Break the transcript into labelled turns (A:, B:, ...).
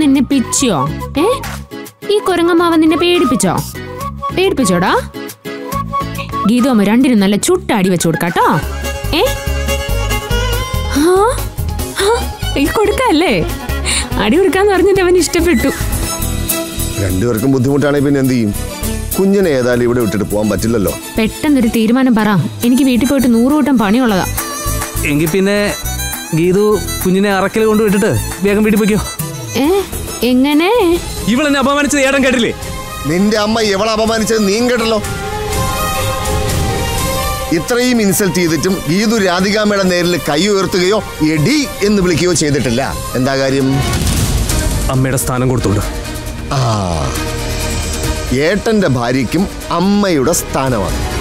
A: നിന്നെ പിച്ചിയോ ഏ ഈ കുരങ്ങമ്മാവൻ നിന്നെ പേടിപ്പിച്ചോ പേടിപ്പിച്ചോടാ ഗീതോമ്മ രണ്ടിനും നല്ല ചുട്ട അടി വെച്ചു കൊടുക്കാട്ടോ ഏ ആ? ആ, ഈ കൊടുക്കല്ലേ അടി കൊടുക്കാന്ന് പറഞ്ഞിട്ട് അവൻ ഇഷ്ടപ്പെട്ടു
B: രണ്ടുപേർക്കും ബുദ്ധിമുട്ടാണെങ്കിൽ പിന്നെ എന്ത് ചെയ്യും കുഞ്ഞിനെ ഏതായാലും ഇവിടെ വിട്ടിട്ട് പോകാൻ പറ്റില്ലല്ലോ
A: പെട്ടെന്നൊരു തീരുമാനം പറ എനിക്ക് വീട്ടിൽ പോയിട്ട് നൂറ് കൂട്ടം പണിയുള്ളതാ
C: എങ്കിൽ പിന്നെ ഗീതു കുഞ്ഞിനെ അറക്കൽ കൊണ്ട് വിട്ടിട്ട് വേഗം വീട്ടിൽ പോയിക്കോ
A: ഏ എങ്ങനെ
C: ഇവളെന്നെ അപമാനിച്ചത് ഏടൻ കേട്ടില്ലേ
B: നിന്റെ അമ്മ എവളെ അപമാനിച്ചത് നീ കേട്ടല്ലോ ഇത്രയും ഇൻസൾട്ട് ചെയ്തിട്ടും ഗീതു രാധികാമ്മയുടെ നേരിൽ കൈ ഉയർത്തുകയോ എടി എന്ന് വിളിക്കുകയോ ചെയ്തിട്ടില്ല എന്താ കാര്യം
C: അമ്മയുടെ സ്ഥാനം കൊടുത്തോണ്ട്
B: ആ ഏട്ടന്റെ ഭാര്യയ്ക്കും അമ്മയുടെ സ്ഥാനമാണ്